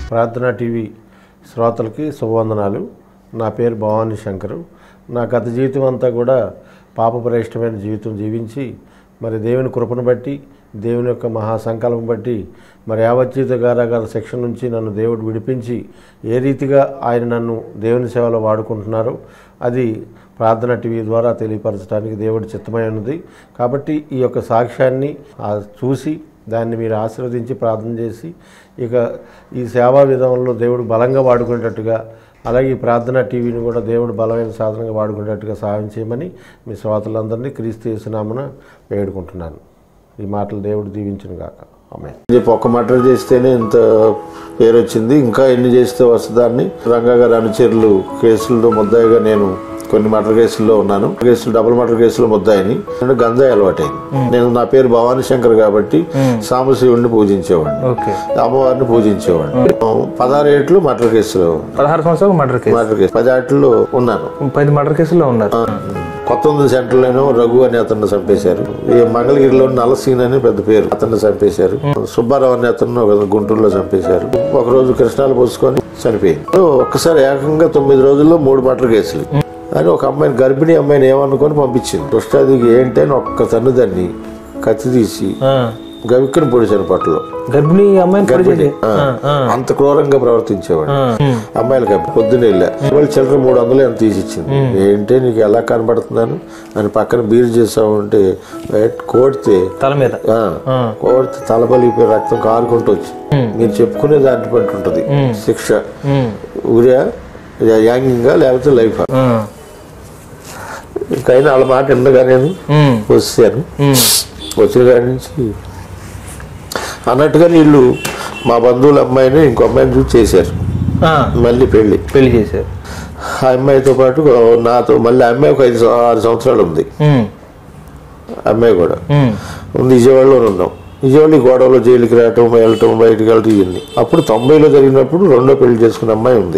ప్రార్థనా టీవీ శ్రోతలకి శుభవందనాలు నా పేరు భవానీ శంకరు నా గత జీవితం అంతా కూడా పాపపరిష్టమైన జీవితం జీవించి మరి దేవుని కృపను బట్టి దేవుని యొక్క మహాసంకల్పం బట్టి మరి యావజ్జీత గారాగార శిక్షణ నుంచి నన్ను దేవుడు విడిపించి ఏ రీతిగా ఆయన నన్ను దేవుని సేవలో వాడుకుంటున్నారో అది ప్రార్థన టీవీ ద్వారా తెలియపరచడానికి దేవుడి చిత్తమై ఉన్నది కాబట్టి ఈ యొక్క సాక్ష్యాన్ని ఆ, చూసి దాన్ని మీరు ఆశీర్వదించి ప్రార్థన చేసి ఇక ఈ సేవా విధానంలో దేవుడు బలంగా వాడుకునేటట్టుగా అలాగే ఈ ప్రార్థన టీవీని కూడా దేవుడు బలమైన సాధనంగా వాడుకునేటట్టుగా సహాయం చేయమని మీ శ్రోతలందరినీ క్రీస్తు చేసినామన వేడుకుంటున్నాను ఈ మాటలు దేవుడు దీవించును గాక ఆమె చెప్పి ఒక్క మటర్ చేస్తేనే ఇంత పేరు వచ్చింది ఇంకా ఎన్ని చేస్తే వస్తుందాన్ని రంగా గారి అనుచరులు కేసుల్లో ముద్దాయిగా నేను కొన్ని మటర్ కేసుల్లో ఉన్నాను కేసులు డబుల్ మటర్ కేసులో ముద్దాయిని అంటే గంజాయి అలవాటైంది నేను నా పేరు భవానీ శంకర్ కాబట్టి సాంబశివుడిని పూజించేవాడిని ఓకే అమ్మవారిని పూజించేవాడిని పదహారు ఏట్లు మటర్ కేసులో పదహారు సంవత్సరాలు మర్డర్ కేసు మటర్ కేసు పది ఏట్లో ఉన్నాను పది మర్డర్ కేసుల్లో ఉన్నారు కొత్త సెంటర్లోనూ రఘు అని అతన్ని చంపేశారు ఈ మంగళగిరిలో నలసీన్ అని పెద్ద పేరు అతన్ని చంపేశారు సుబ్బారావు అని అతను ఒక గుంటూరులో చంపేశారు ఒక రోజు కృష్ణాలు పోసుకొని చనిపోయింది ఒక్కసారి ఏకంగా తొమ్మిది రోజుల్లో మూడు మటర్ కేసులు అని ఒక అమ్మాయిని గర్భిణీ అమ్మాయిని ఏమనుకొని పంపించింది దుష్టాదికి ఏంటి అని ఒక్క తన్ను దాన్ని కత్తి తీసి ఆ. గవిక్కని పొడిచాను పట్టులో గర్భిణీ అమ్మాయిని పొడి చేసి ఆ. అంత క్రూరంగా ప్రవర్తించేవాడు అమ్మాయిలకి పొద్దున్న వెళ్ళా వాళ్ళు చిల్లర మూడు వందలు ఎంత తీసిచ్చింది ఏంటి నీకు ఎలా కనబడుతున్నాను అని పక్కన బీరు చేసావు అంటే కోడితే తల మీద ఆ, కోడితే తలబలిపోయి రక్తం కారుకుంటూ వచ్చి మీరు చెప్పుకునే దాన్ని బట్టి ఉంటుంది శిక్ష ఊరియా యాంగింగా లేకపోతే లైఫ్ ఆ. ఇంకైనా వాళ్ళ మాట ఉండగా నేను ఉమ్. వచ్చాను వచ్చిన కాడి నుంచి అన్నట్టుగా వీళ్ళు మా బంధువుల అమ్మాయిని ఇంకో అమ్మాయిని చూసి చేశారు ఆ. మళ్ళీ పెళ్లి పెళ్లి చేశారు ఆ అమ్మాయితో పాటు నాతో మళ్ళీ ఆ అమ్మాయి ఒక ఐదు సం- ఆరు సంవత్సరాలు ఉంది ఉమ్. ఆ అమ్మాయి కూడా ఉమ్. ఉంది విజయవాడలో ఉన్నాం విజయవాడ ఈ గోడవలో జైలుకి రావటం వెళ్ళటం బయటికి వెళ్ళటం ఇవన్నీ అప్పుడు తొంభైలో జరిగినప్పుడు రెండో పెళ్లి చేసుకున్న అమ్మాయి ఉంది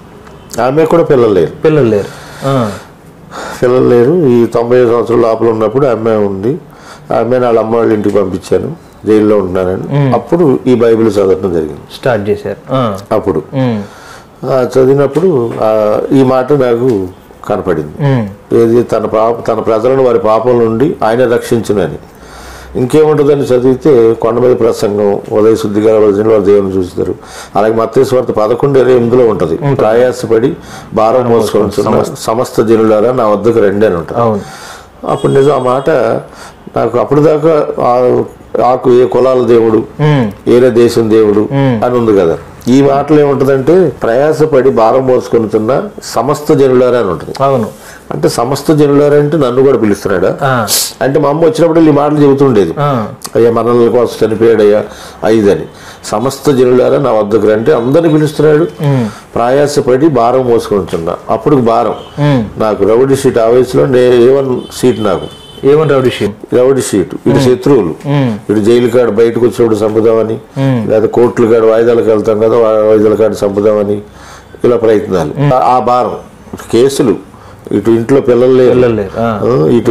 ఆమె కూడా పిల్లలు లేరు పిల్లలు లేరు ఆ. పిల్లలు లేరు ఈ తొంభై సంవత్సరాల లోపల ఉన్నప్పుడు ఆ అమ్మాయి ఉంది ఆ అమ్మాయిని వాళ్ళ అమ్మ వాళ్ళ ఇంటికి పంపించాను జైల్లో ఉంటున్నానని అప్పుడు ఈ బైబిల్ చదవడం జరిగింది స్టార్ట్ చేశారు ఆ. అప్పుడు ఉమ్. ఆ చదివినప్పుడు ఆ, ఈ మాట నాకు కనపడింది ఉమ్. ఏది తన పాప తన ప్రజలను వారి పాపం నుండి ఆయన రక్షించునని ఇంకేముంటుందని చదివితే కొండ మీద ప్రసంగం ఉదయ శుద్ధి గల వలసిన వారు దేవుని చూస్తారు అలాగే మత్తేశ్వార్త పదకొండు ఇరవై ఎనిమిదిలో ఉంటుంది ప్రయాసపడి భారం మోసుకొని సమస్త జనులారా నా వద్దకు రండి అని ఉంటుంది అవును అప్పుడు నిజం ఆ మాట నాకు అప్పుడు దాకా ఆ- ఆకు ఏ కులాల దేవుడు ఉమ్. ఏరే దేశం దేవుడు అని ఉంది కదా ఈ మాటలు ఏముంటదంటే ప్రయాసపడి భారం మోసుకొనుతున్న సమస్త జనులారా అని ఉంటుంది అవును అంటే సమస్త జనులారా అంటే నన్ను కూడా పిలుస్తున్నాడా ఆ. అంటే మా అమ్మ వచ్చినప్పుడు ఈ మాటలు చెబుతుండేది ఆ. అయ్యా మనల కోసం చనిపోయాడయ్యా ఐదని సమస్త జనులారా నా వద్దకు రంటే అందరిని పిలుస్తున్నాడు ప్రయాసపడి భారం మోసుకుంటున్నా అప్పుడు భారం ఉమ్. నాకు రౌడీ సీట్ ఆ వయసులో నే ఏ వన్ సీట్ నాకు ఏమని రౌడీ షీట్ రౌడీ సీట్ ఇటు శత్రువులు ఇటు జైలు కాడ బయటకు వచ్చినప్పుడు చంపుదామని లేదా కోర్టుల కాడ వాయిదాలకు వెళ్తాం కదా వా- వాయిదాల కాడ చంపుదామని ఇలా ప్రయత్నాలు ఆ- ఆ భారం కేసులు ఇటు ఇంట్లో పిల్లలు లేరు పిల్లలు లేరు ఆ. ఆ, ఇటు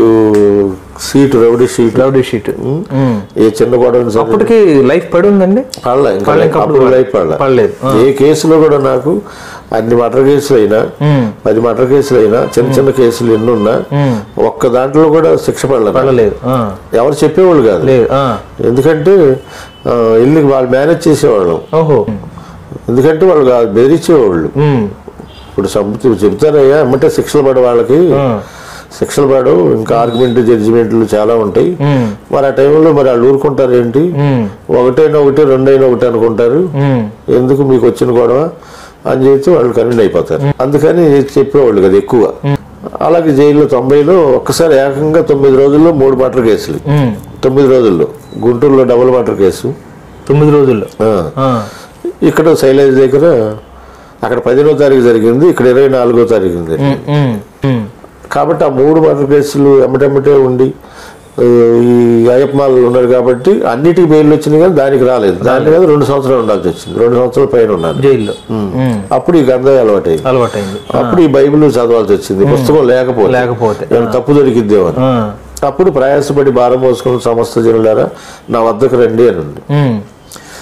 seat rowdy seat rowdy sheet ఉమ్. ఏ చిన్న గొడవని సరే అప్పటికి లైఫ్ పడి ఉందండి పడలే ఇంకా పడలే, లైఫ్ ఇంకా అప్పుడు అప్పుడు లైఫ్ పడలే పడలేదు. ఏ కేసులో కూడా నాకు అన్ని మటర్ కేసులు అయినా పది మటర్ కేసులు అయినా చిన్న చిన్న కేసులు ఎన్ని ఉన్నా ఒక్క దాంట్లో కూడా శిక్ష పడలేదు పడలేదు ఆ. ఎవరు చెప్పేవాళ్ళు కాదు లేదు ఆ. ఎందుకంటే ఆ, ఇల్లు వాళ్ళు మేనేజ్ చేసేవాళ్ళం ఓహో ఎందుకంటే వాళ్ళు కాదు బెదిరించేవాళ్ళు ఉమ్. ఇప్పుడు చంపుతూ చెప్తారయ్యా ఎమ్మటే శిక్షలు పడే వాళ్ళకి ఆ. శిక్షలు పడవు ఇంకా ఆర్గ్యుమెంట్ జడ్జిమెంట్లు చాలా ఉంటాయి ఉమ్. మరి ఆ టైంలో మరి వాళ్ళు ఊరుకుంటారు ఏంటి ఉమ్. ఒకటైనా ఒకటి రెండైనా ఒకటి అనుకుంటారు ఉమ్. ఎందుకు మీకు వచ్చిన గొడవ అని చెప్పి వాళ్ళు కన్విన్ అయిపోతారు అందుకని చెప్పేవాళ్ళు కదా ఎక్కువ అలాగే జైల్లో తొంభైలో ఒక్కసారి ఏకంగా తొమ్మిది రోజుల్లో మూడు మటర్ కేసులు ఉమ్. తొమ్మిది రోజుల్లో గుంటూరులో డబుల్ మటర్ కేసు తొమ్మిది రోజుల్లో ఆ. ఆ. ఇక్కడ శైలేజ్ దగ్గర అక్కడ పదిహేనో తారీఖు జరిగింది ఇక్కడ ఇరవై నాలుగో తారీఖు జరిగింది ఉమ్. ఉమ్. కాబట్టి ఆ మూడు మటర్ కేసులు ఎమ్మటెమ్మటే ఉండి ఆ, ఈ అయ్యప్పమాలు ఉన్నారు కాబట్టి అన్నిటికీ బెయిల్ వచ్చినాయి కానీ దానికి రాలేదు దాని మీద రెండు సంవత్సరాలు ఉండాల్సి వచ్చింది రెండు సంవత్సరాల పైన ఉన్నాను జైల్లో ఉమ్. అప్పుడు ఈ గంధాయి అలవాటు అయింది అలవాటైంది అప్పుడు ఈ బైబిల్ చదవాల్సి వచ్చింది పుస్తకం లేకపోతే లేకపోతే ఏమైనా తప్పు దొరికిద్దేమని ఆ. అప్పుడు ప్రయాసపడి భారం మోసుకున్న సమస్త జనులారా నా వద్దకు రండి అని ఉంది ఉమ్.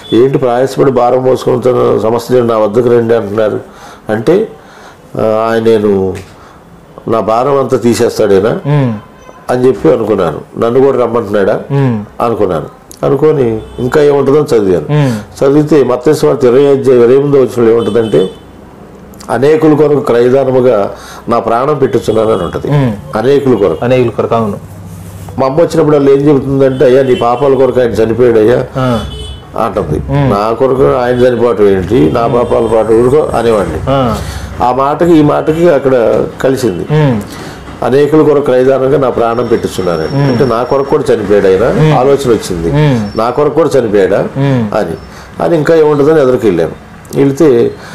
ఏంటి ప్రయాసపడి భారం మోసుకుంటున్న సమస్య నా వద్దకు రండి అంటున్నారు అంటే ఆ, ఆయన నేను నా భారం అంతా తీసేస్తాడేనా ఉమ్, అని చెప్పి అనుకున్నాను నన్ను కూడా రమ్మంటున్నాడా ఉమ్, అనుకున్నాను అనుకొని ఇంకా ఏముంటుందో చదివాను ఉమ్, చదివితే మత్స్వార్త ఇరవై అధ్యాయం ఇరవై ఎనిమిదో వచ్చిన ఏముంటుందంటే అనేకుల కొరకు క్రయదానముగా నా ప్రాణం పెట్టుచున్నాను అని ఉంటుంది ఉమ్. అనేకుల కొరకు అనేకుల కొరకు అవును మా అమ్మ వచ్చినప్పుడు వాళ్ళు ఏం చెబుతుందంటే అయ్యా నీ పాపాల కొరకు ఆయన చనిపోయాడు అయ్యా ఆ, అంటుంది నా కొరకు ఆయన చనిపోవటం ఏంటి నా పాపాల పాటు ఊరుకో అనేవాడిని ఆ, ఆ మాటకి ఈ మాటకి అక్కడ కలిసింది ఉమ్, అనేకుల కొరకు క్రైదానంగా నా ప్రాణం పెట్టుచున్నాను అంటే నా కొరకు కూడా చనిపోయాడు ఆయన ఆలోచన వచ్చింది ఉమ్. నా కొరకు కూడా చనిపోయాడా ఉమ్. అని అని ఇంకా ఏముంటుందని ఎదురుకి వెళ్ళాను వెళితే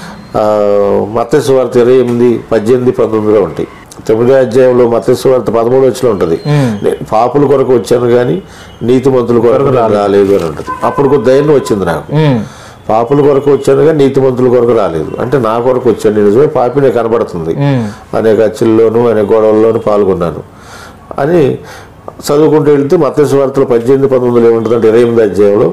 మత్స్యవార్త ఇరవై ఎనిమిది పద్దెనిమిది పంతొమ్మిదిలో ఉంటాయి తొమ్మిదో అధ్యాయంలో మత్స్యవార్త పదమూడు వచ్చిన ఉంటుంది నేను పాపుల కొరకు వచ్చాను కానీ నీతిమంతుల కొరకు నేను రాలేదు అని ఉంటుంది అప్పుడు కొద్ది ధైర్యం వచ్చింది నాకు ఉమ్, పాపుల కొరకు వచ్చాను కానీ నీతిమంతుల కొరకు రాలేదు అంటే నా కొరకు వచ్చాను నిజమే పాపినే కనబడుతుంది ఉమ్, అనేక అచ్చుల్లోనూ అనేక గొడవల్లోనూ పాల్గొన్నాను అని చదువుకుంటూ వెళ్తే మత్స్య వార్తలు పద్దెనిమిది పంతొమ్మిదిలో ఏముంటుందంటే ఇరవై ఎనిమిది అధ్యాయంలో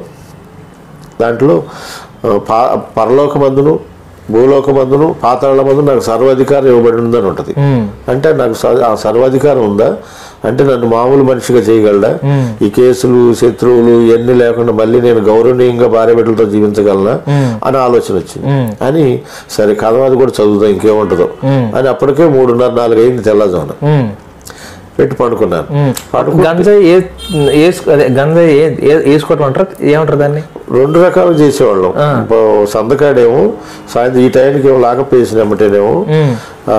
దాంట్లో ఆ, పా పరలోకమందును భూలోకమందును పాతాళ మందు నాకు సర్వాధికారం ఇవ్వబడి ఉందని ఉంటుంది ఉమ్, అంటే నాకు స- ఆ సర్వాధికారం ఉందా అంటే నన్ను మామూలు మనిషిగా చేయగలడా ఈ కేసులు శత్రువులు ఇవన్నీ లేకుండా మళ్ళీ నేను గౌరవనీయంగా భార్య బిడ్డలతో జీవించగలనా అని ఆలోచన వచ్చింది అని సరే కథ అది కూడా చదువుతాం ఇంకేముంటుందో అని అప్పటికే మూడున్నర నాలుగు అయింది తెల్లజోన ఉమ్, పెట్టి పడుకున్నాను ఉమ్. పడుకు గంజాయి ఏ వేసు అదే గంజాయి ఏ- ఏ- వేసుకోవటం అంటారు ఏమంటారు దాన్ని రెండు రకాలు చేసేవాళ్ళం ఇప్పుడు సందకాడేమో సాయంత్రం ఈ టైంకి ఏమో లాకప్ వేసిన ఎమ్మటేనేమో ఉమ్, ఆ,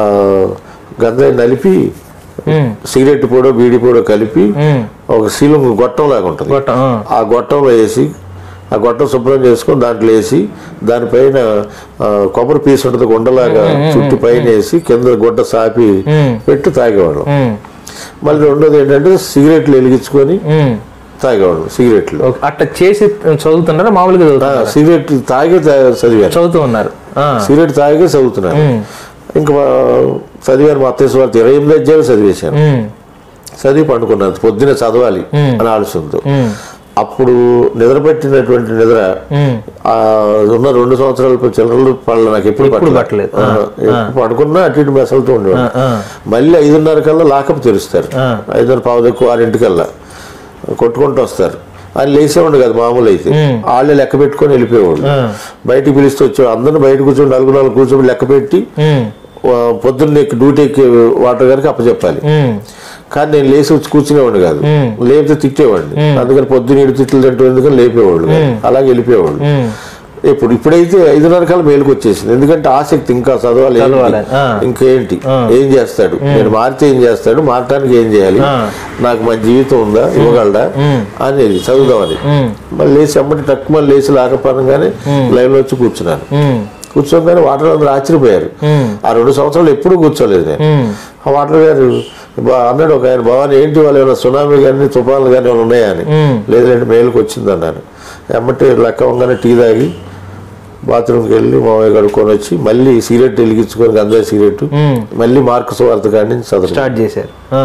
గంజాయి నలిపి ఉమ్, సిగరెట్ పొడో బీడి పొడో కలిపి ఉమ్, ఒక శీలం గొట్టం లాగా ఉంటుంది గొట్టం, ఆ. ఆ గొట్టంలో వేసి ఆ గొట్టం శుభ్రం చేసుకొని దాంట్లో వేసి దానిపైన ఆ, కొబ్బరి పీస్ ఉంటుంది గుండలాగా చుట్టూ పైన వేసి కింద గుడ్డ సాపి పెట్టి తాగేవాళ్ళం ఉమ్, మళ్ళీ రెండోది ఏంటంటే సిగరెట్లు వెలిగించుకొని ఉమ్. తాగేవాళ్ళం సిగరెట్లు ఓకే. అట్లా చేసి చదువుతున్నారా మామూలుగా ఆ, చదువుతున్నారు సిగరెట్ తాగే తా- చదివాను చదువుతూ ఉన్నారు ఆ, సిగరెట్ తాగే చదువుతున్నాను ఇంకా మా- చదివాను మా అత్తయ్య వారి ఇరవై ఎనిమిది అధ్యాయులు చదివేశాను ఉమ్, చదివి పండుకున్నాను పొద్దున చదవాలి అని ఆలోచనతో ఉమ్, అప్పుడు నిద్రపట్టినటువంటి నిద్ర ఉమ్. ఆ ఉన్న రెండు సంవత్సరాల చిల్లరలు పళ్ళ నాకు ఎప్పుడు ఎప్పుడు పట్టలేదు. పట్టలేదు. ఆ, ఎప్పుడు పడుకున్నా అటు ఇటు మెసలుతూ ఉండేవాడు ఆ, మళ్ళీ ఐదున్నర కల్లా లాకప్ తెరుస్తారు ఆ. ఐదున్నర పావు ఎక్కువ ఆరింటికల్లా కొట్టుకుంటూ వస్తారు ఆయన లేచేవాడు కదా మామూలు అయితే వాళ్ళే లెక్క పెట్టుకొని వెళ్ళిపోయేవాళ్ళు ఆ. బయటికి పిలిస్తే వచ్చేవాడు అందరిని బయట కూర్చొని నలుగురు నాలుగు కూర్చొని లెక్క పెట్టి ఉమ్, ఆ, పొద్దున్న ఎక్కి డ్యూటీ ఎక్కి వాటర్ గారికి అప్పచెప్పాలి ఉమ్, కానీ నేను లేచి వచ్చి కూర్చునేవాడిని కాదు లేపితే తిట్టేవాడిని అందుకని పొద్దున్న ఏడు తిట్లు తింటూ ఎందుకని లేపేవాళ్ళు కాదు. అలాగే వెళ్ళిపోయేవాళ్ళు ఉమ్. ఇప్పుడు ఇప్పుడైతే ఐదున్నర కాలం మేలుకు వచ్చేసింది ఎందుకంటే ఆసక్తి ఇంకా చదవాలి ఏంటి? చదవాలి. ఆ. ఇంకేంటి ఏం చేస్తాడు నేను మారితే ఏం చేస్తాడు మారటానికి ఏం చేయాలి ఆ. నాకు మంచి జీవితం ఉందా ఇవ్వగలడా అనేది చదువుదామని మళ్ళీ లేచి అమ్మటి తక్కువ మళ్ళీ లేచి లాకపోనగానే లైవ్ లో వచ్చి కూర్చున్నాను ఉమ్, కూర్చోగానే వాటర్ అందరూ ఆశ్చర్యపోయారు ఆ రెండు సంవత్సరాలు ఎప్పుడూ కూర్చోలేదు నేను ఉమ్. ఆ వాటర్ గారు బా- అన్నాడు ఒక ఆయన భవాని ఏంటి వాళ్ళు ఏమైనా సునామీ కానీ తుఫాన్లు కానీ ఏమైనా ఉన్నాయా అని లేదంటే మేలుకు వచ్చింది అన్నాను ఎమ్మటి లెక్క ఉండగానే టీ తాగి బాత్రూమ్కి వెళ్ళి మామయ్య కడుక్కొని వచ్చి మళ్ళీ సిగరెట్ వెలిగించుకొని గంజాయి సిగరెట్ మళ్ళీ మార్క్స్ వార్త కాడి నుంచి చదువు స్టార్ట్ చేశారు ఆ,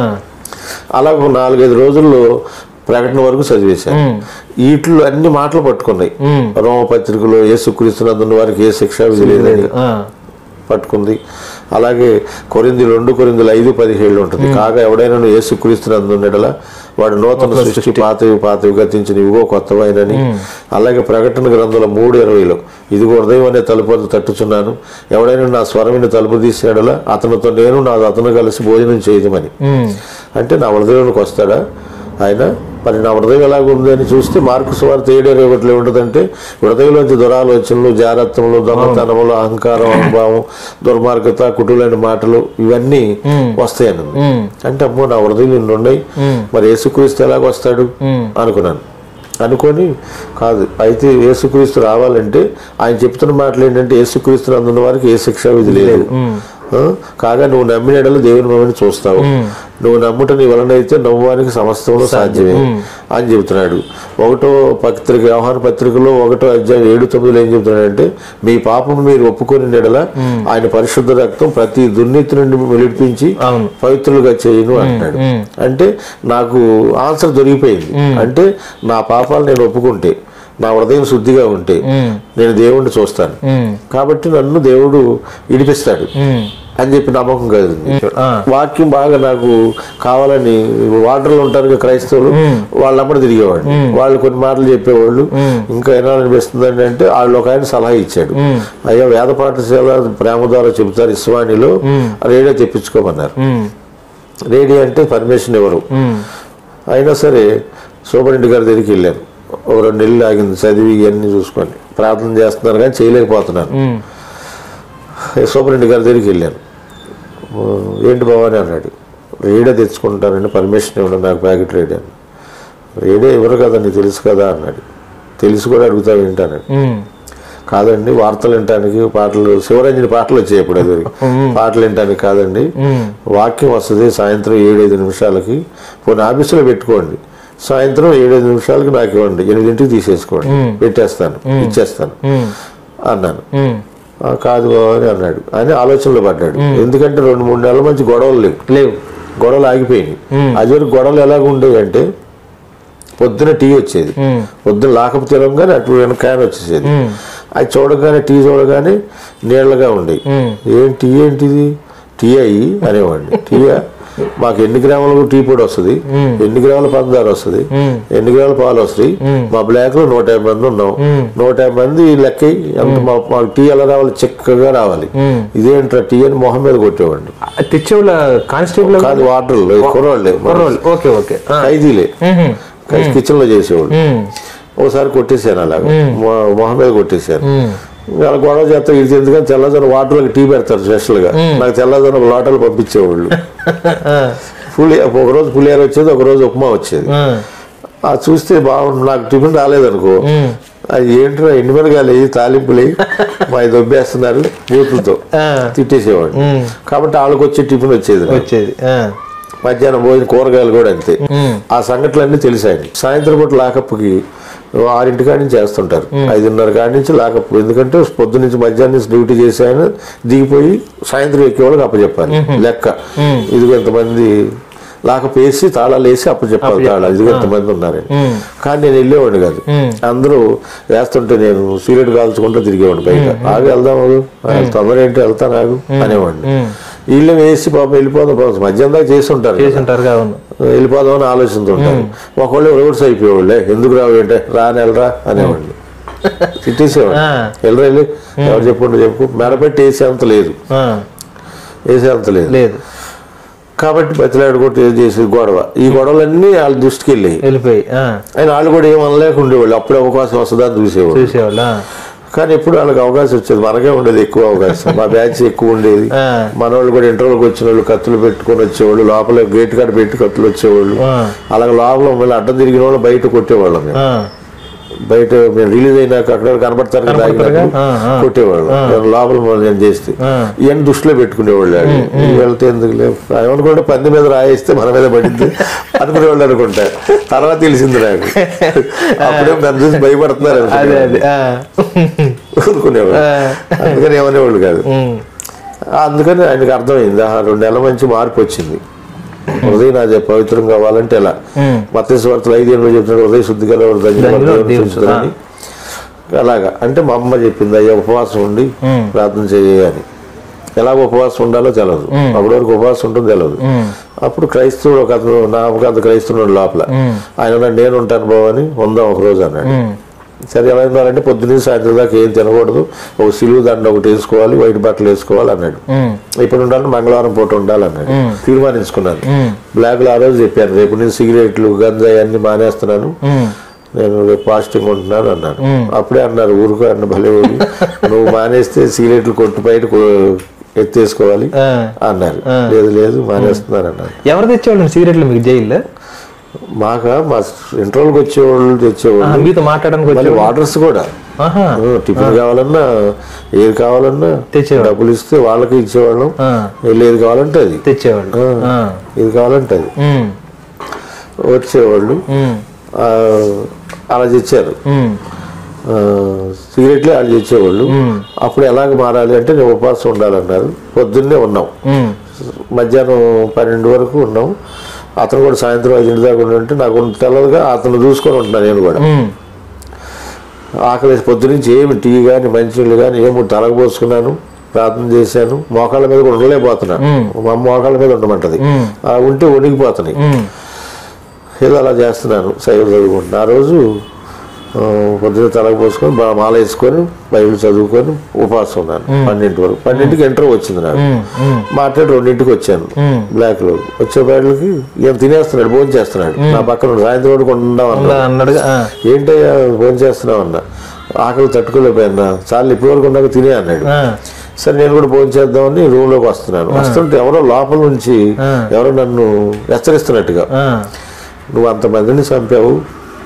అలా ఒక నాలుగైదు రోజుల్లో ప్రకటన వరకు చదివేశాను వీటిలో అన్ని మాటలు పట్టుకున్నాయి రోమపత్రికలో ఏ సుక్రీస్తున్నందున్న వారికి ఏ శిక్ష విధి లేదని ఆ, పట్టుకుంది అలాగే కొరింది రెండు కొరిందులు ఐదు పదిహేళ్ళు ఉంటుంది కాగా ఎవడైనా యేసుక్రీస్తునందుండలా వాడు నూతన సృష్టి పాతవి పాతవి గతించిన ఇవిగో కొత్తవైనని అలాగే ప్రకటన గ్రంథంలో మూడు ఇరవైలో ఇదిగో హృదయం అనే తలుపు తట్టుచున్నాను ఎవడైనా నా స్వరమిని తలుపు తీసేడలా అతనితో నేను నా అతను కలిసి భోజనం చేయదమని ఉమ్, అంటే నా హృదయంలోకి వస్తాడా ఆయన మరి నా హృదయం ఎలాగ ఉంది అని చూస్తే మార్కు సువార్త ఏడు ఇరవై ఒకటిలో ఏముంటుందంటే హృదయంలోంచి దురాలోచనలు జారత్వములు దొంగతనములు అహంకారం అనుభవం దుర్మార్గత కుటులైన మాటలు ఇవన్నీ వస్తాయని అంటే అమ్మో నా హృదయం ఇన్ని ఉన్నాయి మరి యేసుక్రీస్తు ఎలాగ వస్తాడు అనుకున్నాను అనుకొని కాదు అయితే యేసుక్రీస్తు రావాలంటే ఆయన చెప్తున్న మాటలు ఏంటంటే యేసుక్రీస్తు అందున్న వారికి ఏ శిక్ష విధి లేదు ఆ? కాగా నువ్వు నమ్మిన ఎడల దేవుని మమ్మల్ని చూస్తావు నువ్వు నమ్ముట నీ వలనైతే నమ్మువానికి సమస్తంలో సాధ్యమే అని చెబుతున్నాడు ఒకటో పత్రిక వ్యవహార పత్రికలో ఒకటో అధ్యాయం ఏడు తొమ్మిదిలో ఏం చెబుతున్నాడంటే మీ పాపం మీరు ఒప్పుకొని ఎడల ఆయన పరిశుద్ధ రక్తం ప్రతి దుర్నీతి నుండి విడిపించి అవును. పవిత్రులుగా చేయను అంటాడు అంటే నాకు ఆన్సర్ దొరికిపోయింది అంటే నా పాపాలు నేను ఒప్పుకుంటే నా హృదయం శుద్ధిగా ఉంటే నేను దేవుణ్ణి చూస్తాను ఉమ్, కాబట్టి నన్ను దేవుడు విడిపిస్తాడు ఉమ్, అని చెప్పి నమ్మకం కలిగింది ఆ. వాక్యం బాగా నాకు కావాలని వాటర్లో ఉంటారు కదా క్రైస్తవులు వాళ్ళప్పుడు తిరిగేవాడు వాళ్ళు కొన్ని మాటలు చెప్పేవాళ్ళు ఇంకా వినాలనిపిస్తుంది అంటే వాళ్ళు ఒక ఆయన సలహా ఇచ్చాడు అయ్యా వేద పాఠశాల ప్రేమ ద్వారా చెబుతారు ఇస్వాణిలో రేడియో తెప్పించుకోమన్నారు ఉమ్, రేడియో అంటే పర్మిషన్ ఇవ్వరు ఉమ్, అయినా సరే సూపరింటి గారి దగ్గరికి వెళ్ళాను ఒక రెండు నెలలు ఆగింది చదివి ఇవన్నీ చూసుకొని ప్రార్థన చేస్తున్నారు కానీ చేయలేకపోతున్నాను ఉమ్, సూపరింటి గారి దగ్గరికి వెళ్ళాను "ఓ, ఏంటి బాబా అని అన్నాడు రేడియో తెచ్చుకుంటానండి పర్మిషన్ ఇవ్వడం నాకు ప్యాకెట్ రేడియో అని రేడియో ఇవ్వరు కదా నీకు తెలుసు కదా అన్నాడు తెలిసి కూడా అడుగుతావు ఏంటి అన్నాడు ఉమ్, కాదండి వార్తలు వినటానికి పాటలు శివరంజని పాటలు వచ్చాయి ఇప్పుడు అది పాటలు వినటానికి కాదండి వాక్యం వస్తుంది సాయంత్రం ఏడైదు నిమిషాలకి పోనీ ఆఫీసులో పెట్టుకోండి సాయంత్రం ఏడైదు నిమిషాలకి నాకు ఇవ్వండి ఎనిమిదింటికి తీసేసుకోండి పెట్టేస్తాను ఇచ్చేస్తాను ఉమ్, అన్నాను ఉమ్. "ఆ, కాదు బావ" అని అన్నాడు అని ఆలోచనలో పడ్డాడు ఎందుకంటే రెండు మూడు నెలల మంచి గొడవలు లేవు లేవు గొడవలు ఆగిపోయినాయి అది వరకు గొడవలు ఎలాగ ఉండేవి అంటే పొద్దున టీ వచ్చేది పొద్దున లాకపు తెలంగానే అటు వెనక క్యాన్ వచ్చేసేది అది చూడగానే టీ చూడగానే నీళ్ళగా ఉండేవి ఏం టీ ఏంటిది టీ అయ్యి అనేవాడిని టీయా మాకు ఎన్ని గ్రాములకు టీ పొడి వస్తుంది ఎన్ని గ్రాముల పంచదార వస్తుంది ఎన్ని గ్రాముల పాలు వస్తాయి మా బ్లాక్ లో నూట యాభై మంది ఉన్నాం నూట యాభై మంది లెక్క ఎంత మా మాకు టీ ఎలా రావాలి చక్కగా రావాలి ఇదేంట్రా టీ అని మొహం మీద కొట్టేవాడిని తెచ్చేవాళ్ళ కానిస్టేబుల్ కాదు వాటర్లు కుర్రోళ్ళే కుర్రోళ్ళు ఓకే ఓకే ఆ. ఖైదీలే ఉహు, కిచెన్ లో చేసేవాడు ఉమ్, ఒకసారి కొట్టేశాను అలాగా మొ- మొహం మీద కొట్టేశాను ఇంకా అలా గొడవ చేస్తా ఇది ఎందుకని తెల్లదనం వాటర్లోకి టీ పెడతారు స్పెషల్ గా నాకు తెల్లదనం ఒక లోటలు పంపించేవాళ్ళు ఆ, పులి ఒకరోజు పులిహార వచ్చేది ఒకరోజు ఉప్మా వచ్చేది ఆ, ఆ చూస్తే బాగుంది నాకు టిఫిన్ రాలేదనుకో అది ఏంట్రా ఎండి మిరగాయలు తాలింపులు మా దొబ్బేస్తున్నారు బూతులతో ఆ. తిట్టేసేవాడు కాబట్టి వాళ్ళకి వచ్చే టిఫిన్ వచ్చేది నాకు. వచ్చేది ఆ, మధ్యాహ్నం భోజనం కూరగాయలు కూడా అంతే ఆ సంఘటనలన్నీ తెలిసాయి సాయంత్రం పూట లాకప్కి ఆరింటి కాడి నుంచి వేస్తుంటారు ఐదున్నర కాడి నుంచి లాకప్ ఎందుకంటే పొద్దు నుంచి మధ్యాహ్నం నుంచి డ్యూటీ చేసి ఆయన దిగిపోయి సాయంత్రం ఎక్కేవాళ్ళకి అప్పచెప్పాలి లెక్క ఇదిగో ఎంతమంది లాకప్ వేసి తాళాలు వేసి అప్పచెప్పాలి తాళాలు ఇదిగో ఎంతమంది ఉన్నారని కానీ నేను వెళ్ళేవాడిని కాదు అందరూ వేస్తుంటే నేను సీరియట్ కాల్చుకుంటూ తిరిగేవాడిని బయట ఆగి వెళ్దాం ఆగు. ఆ, తొందర ఏంటి వెళ్తా నాకు అనేవాడిని వీళ్ళు వేసి పాపం వెళ్ళిపోదాం పాపం మధ్యాహ్నం దాకా చేసి ఉంటారు కదా. చేసి ఉంటారు అవును వెళ్ళిపోదాం అని ఆలోచిస్తుంటారు ఒకళ్ళు రోడ్స్ అయిపోయేవాళ్ళే ఎందుకు రావు ఏంటే రా నెలరా అనేవాళ్ళు తిట్టేసేవాడు ఆ. వెళ్ళరా వెళ్ళి ఎవరు చెప్పుంటే చెప్పు మెడపెట్టి వేసేంత లేదు ఆ, వేసేంత లేదు లేదు కాబట్టి బతిలాడుకుంటూ ఏం చేసేది గొడవ ఈ గొడవలన్నీ వాళ్ళ దృష్టికి వెళ్ళాయి వెళ్ళిపోయి ఆ, ఆయన వాళ్ళు కూడా ఏం అనలేక ఉండేవాళ్ళు అప్పుడు అవకాశం వస్తుందా అని చూసేవాళ్ళు చూసేవాళ్ళు ఆ, కానీ ఎప్పుడు వాళ్ళకి అవకాశం వచ్చేది మనకే ఉండేది ఎక్కువ అవకాశం మా బ్యాచ్ ఎక్కువ ఉండేది ఆ. మన వాళ్ళు కూడా ఇంటర్వ్యూకి వచ్చిన వాళ్ళు కత్తులు పెట్టుకొని వచ్చేవాళ్ళు లోపల గేట్ కాడ పెట్టి కత్తులు వచ్చేవాళ్ళు ఆ. అలాగే లోపల మళ్ళీ అడ్డం తిరిగిన వాళ్ళు బయట కొట్టేవాళ్ళం మేము ఆ, బయట మేము రిలీజ్ అయినాక అక్కడ కనబడతారు కదా కనపడతారుగా? ఆగినప్పుడు ఆ, ఆ. కొట్టేవాళ్ళు నేను లోపల మళ్ళీ నేను చేస్తే ఆ. ఇవన్నీ దృష్టిలో పెట్టుకునేవాళ్ళు వాళ్ళు. వెళ్తే ఎందుకు లేవు ఏమనుకుంటే పంది మీద రాయేస్తే మన మీద పడింది అనుకునేవాళ్ళు అనుకుంటా తర్వాత తెలిసింది నాకు అప్పుడే నన్ను చూసి భయపడుతున్నారు అదే అనుకునేవాళ్ళు. అదే ఆ, అనుకునేవాళ్ళు అందుకని ఏమనేవాళ్ళు కాదు ఉమ్, అందుకని ఆయనకు అర్థమైంది ఆ రెండు నెలల మంచి మార్పు వచ్చింది హృదయం నాది పవిత్రం కావాలంటే ఎలా మత్స్యవార్తలు ఐదు ఎనిమిది చెప్తున్నాడు హృదయ శుద్ధి గల వాడు ధన్యుడు, ధన్యుడు, దేవుని దేవుని చూచుతారని. అలాగా అంటే మా అమ్మ చెప్పింది అయ్యా ఉపవాసం ఉండి ప్రార్థన చేయాలి ఎలా ఉపవాసం ఉండాలో తెలియదు అప్పటి వరకు ఉపవాసం ఉంటుందో తెలియదు అప్పుడు క్రైస్తవుడు ఒక అతను నా ఒక అతను క్రైస్తవుడు లోపల ఆయన అన్నాడు, నేను ఉంటాను బావ అని ఉందాం ఒక రోజు అన్నాడు సరే ఎలా ఉన్నారంటే పొద్దున్నే సాయంత్రం దాకా ఏం తినకూడదు ఒక సిలువు దండ ఒకటి వేసుకోవాలి వైట్ బట్టలు వేసుకోవాలి అన్నాడు ఇప్పుడు ఉండాలని మంగళవారం పూట ఉండాలన్నాడు తీర్మానించుకున్నాను బ్లాక్ లో ఆ రోజు చెప్పాను రేపు నేను సిగరెట్లు గంజాయి అన్ని మానేస్తున్నాను నేను రేపు ఫాస్టింగ్ ఉంటున్నాను అన్నాను అప్పుడే అన్నారు ఊరుకో అన్న భలే ఊరి. నువ్వు మానేస్తే సిగరెట్లు కొట్టు బయట కొ- ఎత్తేసుకోవాలి ఆ. అన్నారు లేదు లేదు మానేస్తున్నారు అన్నారు ఎవరు తెచ్చేవాళ్ళు సిగరెట్లు మీకు జైల్లో మాక మా ఇంటర్వ్యూకి వచ్చేవాళ్ళు తెచ్చేవాళ్ళు ఆహా, మీతో మాట్లాడడానికి మళ్ళీ వచ్చి వాటర్స్ కూడా ఆహా ఆ, టిఫిన్ కావాలన్నా ఏది కావాలన్నా తెచ్చేవాళ్ళు. డబ్బులు ఇస్తే వాళ్ళకి ఇచ్చేవాళ్ళం ఆ, వీళ్ళు ఏది కావాలంటే అది తెచ్చేవాళ్ళు ఆ, ఇది కావాలంటే అది ఉమ్, వచ్చేవాళ్ళు ఉమ్, ఆ, అలా తెచ్చారు ఉమ్, ఆ, సిగరెట్లే వాళ్ళు తెచ్చేవాళ్ళు అప్పుడు ఎలాగ మారాలి అంటే నేను ఉపవాసం ఉండాలన్నారు పొద్దున్నే ఉన్నాం ఉమ్, మధ్యాహ్నం పన్నెండు వరకు ఉన్నాం అతను కూడా సాయంత్రం ఐదింటి దాకా ఉంటే నాకు తెల్లదుగా అతను చూసుకొని ఉంటున్నాను నేను కూడా ఉమ్, ఆకలి పొద్దు నుంచి ఏమి టీ కానీ మంచినీళ్ళు కానీ ఏమి తలకు పోసుకున్నాను ప్రార్థన చేశాను మోకాళ్ళ మీద కూడా ఉండలేకపోతున్నా మా అమ్మ మోకాళ్ళ మీద ఉండమంటది ఆ ఉంటే వణికిపోతున్నాయి ఏదో అలా చేస్తున్నాను సైకిల్ చదువుకుంటున్నా ఆ రోజు ఆ, పొద్దున తలకు పోసుకొని బా- మాల వేసుకొని బైబిల్ చదువుకొని ఉపవాసం ఉన్నాను పన్నెండు వరకు పన్నెండింటికి ఎంటర్ వచ్చింది నాకు మాట్లాడి రెండింటికి వచ్చాను బ్లాక్ లో వచ్చే బయటకి ఏం తినేస్తున్నాడు భోజనం చేస్తున్నాడు నా పక్కన ఉన్నాడు. సాయంత్రం వరకు ఉందాం అన్నాడు అన్నాడుగా ఆ. ఏంటయ్యా భోజనం చేస్తున్నావు అన్న ఆకలి తట్టుకోలేకపోయినా చాలు ఇప్పటి వరకు ఉన్నాక తినే అన్నాడు ఆ. సరే నేను కూడా భోజనం చేద్దామని రూమ్ లోకి వస్తున్నాను వస్తుంటే ఎవరో లోపల నుంచి ఎవరో నన్ను హెచ్చరిస్తున్నట్టుగా ఆ. నువ్వు అంతమందిని చంపావు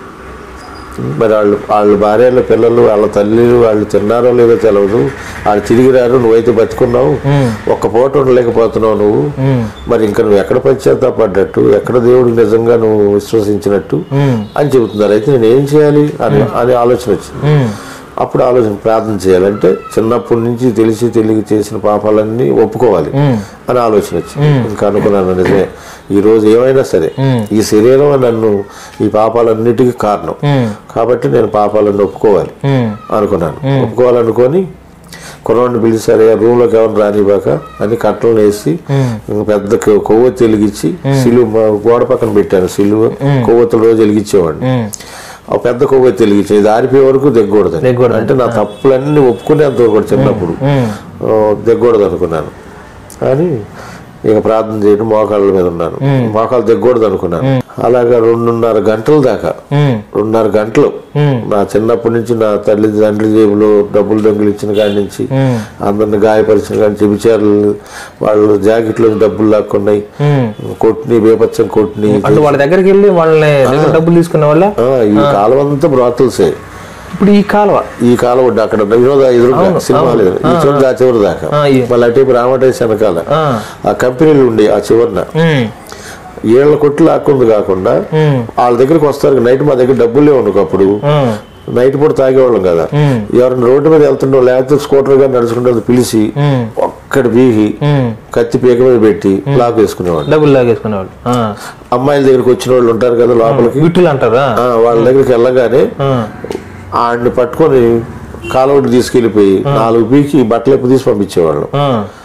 మరి వాళ్ళు వాళ్ళ భార్యల పిల్లలు వాళ్ళ తల్లిలు వాళ్ళు తిన్నారో లేదో తెలియదు వాళ్ళు తిరిగి రారు నువ్వైతే బతుకున్నావు ఒక్క పూట ఉండలేకపోతున్నావు నువ్వు మరి ఇంకా నువ్వు ఎక్కడ పశ్చాత్తాపడ్డట్టు ఎక్కడ దేవుడు నిజంగా నువ్వు విశ్వసించినట్టు అని చెబుతున్నారు అయితే నేను ఏం చేయాలి అని అని ఆలోచన వచ్చింది అప్పుడు ఆలోచన ప్రార్థన చేయాలంటే చిన్నప్పటి నుంచి తెలిసి తెలియ చేసిన పాపాలన్నీ ఒప్పుకోవాలి అని ఆలోచన వచ్చింది ఇంకా అనుకున్నాను నిజమే ఈ రోజు ఏమైనా సరే ఈ శరీరం నన్ను ఈ పాపాలన్నిటికీ కారణం కాబట్టి నేను పాపాలను ఒప్పుకోవాలి ఉమ్. అనుకున్నాను ఒప్పుకోవాలనుకొని కుర్రాడిని పిలిచారు రూమ్లోకి ఎవరిని రానివ్వక అని కట్టలను వేసి పెద్ద కొ- కొవ్వొత్తి వెలిగించి సిలువ గోడ పక్కన పెట్టాను సిలువ కొవ్వొత్తులు రోజు వెలిగించేవాడిని ఆ పెద్ద కొవ్వొత్తి వెలిగించి ఇది ఆరిపోయే వరకు దిగకూడదు దిగకూడదు. అంటే నా తప్పులన్నీ ఒప్పుకునేంత వరకు చిన్నప్పుడు ఆ, దిగకూడదు అనుకున్నాను కానీ ఇక ప్రార్థన చేయడం మోకాళ్ళ మీద ఉన్నాను మోకాలు దిగకూడదు అనుకున్నాను అలాగా రెండున్నర గంటల దాకా ఉమ్. రెండున్నర గంటలు నా చిన్నప్పటి నుంచి నా తల్లి తండ్రి జేబులో డబ్బులు దొంగలు ఇచ్చిన కాడి నుంచి అందరిని గాయపరిచిన కాడి నుంచి విచారాలు వాళ్ళు జాకెట్లో డబ్బులు లాక్కున్నాయి కొట్టిని బేపచ్చం కొట్టిని అంటే వాళ్ళ దగ్గరికి వెళ్ళి వాళ్ళని దగ్గర డబ్బులు తీసుకునే వాళ్ళ ఆ, ఈ కాలం అంతా బ్రాతల్సే ఇప్పుడు ఈ కాలువ ఈ కాలం ఉండి అక్కడ వినోద ఎదురుగా సినిమాలు ఎదురు. ఈ చివరి ఆ చివరి దాకా ఆ, ఈ- మళ్ళీ అటు రామటేశ్ వెనకాల ఆ. ఆ కంపెనీలు ఉండి ఆ చివరిన ఉమ్. ఏళ్ళ కొట్లు లాక్కుంది కాకుండా వాళ్ళ దగ్గరికి వస్తారు నైట్ మా దగ్గర డబ్బులు లేవు ఒకప్పుడు ఉమ్. నైట్ పూట తాగేవాళ్ళం కదా ఎవరైనా రోడ్డు మీద వెళ్తుండో లేకపోతే స్కూటర్ గా నడుచుకుంటే పిలిచి ఒక్కడి బీగి కత్తి పీక మీద పెట్టి లాక్ వేసుకునేవాళ్ళు డబ్బులు లాగేసుకునేవాళ్ళు ఆ. అమ్మాయిల దగ్గరికి వచ్చిన వాళ్ళు ఉంటారు కదా లోపలికి విట్టులు అంటారా ఆ, వాళ్ళ దగ్గరికి వెళ్ళగానే ఆ. ఆడిని పట్టుకొని కాలువకి తీసుకెళ్లిపోయి నాలుగు పీకి బట్టలు ఎప్పు తీసి పంపించేవాళ్ళు ఆ.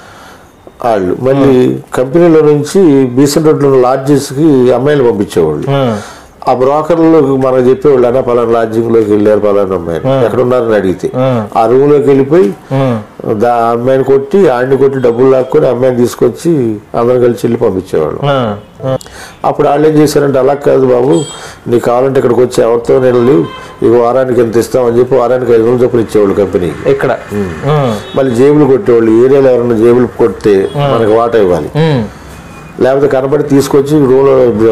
వాళ్ళు మళ్ళీ కంపెనీలో నుంచి బీసెంట్ రోడ్లో లాడ్జెస్కి అమ్మాయిలు పంపించేవాళ్ళు ఆ. ఆ బ్రోకర్లు మనకు చెప్పేవాళ్ళు అన్న పలానా లాడ్జింగ్ లోకి వెళ్ళారు పలానా అమ్మాయిని ఎక్కడ ఉన్నారని అడిగితే ఆ రూమ్ లోకి వెళ్ళిపోయి ఉమ్. దా అమ్మాయిని కొట్టి ఆడిని కొట్టి డబ్బులు లాక్కొని అమ్మాయిని తీసుకొచ్చి అందరం కలిసి వెళ్ళి పంపించేవాళ్ళు ఆ. ఆ. అప్పుడు వాళ్ళు ఏం చేశారంటే అలా కాదు బాబు నీకు కావాలంటే ఇక్కడికి వచ్చి ఎవరితో నేను లేవు ఇక వారానికి ఎంత ఇస్తామని చెప్పి వారానికి ఐదు వందలు చొప్పులు ఇచ్చేవాళ్ళు కంపెనీకి ఇక్కడ ఉమ్. మళ్ళీ జేబులు కొట్టేవాళ్ళు ఏరియాలో ఎవరైనా జేబులు కొడితే మనకి వాటా ఇవ్వాలి ఉమ్. లేకపోతే కనబడి తీసుకొచ్చి రూమ్లో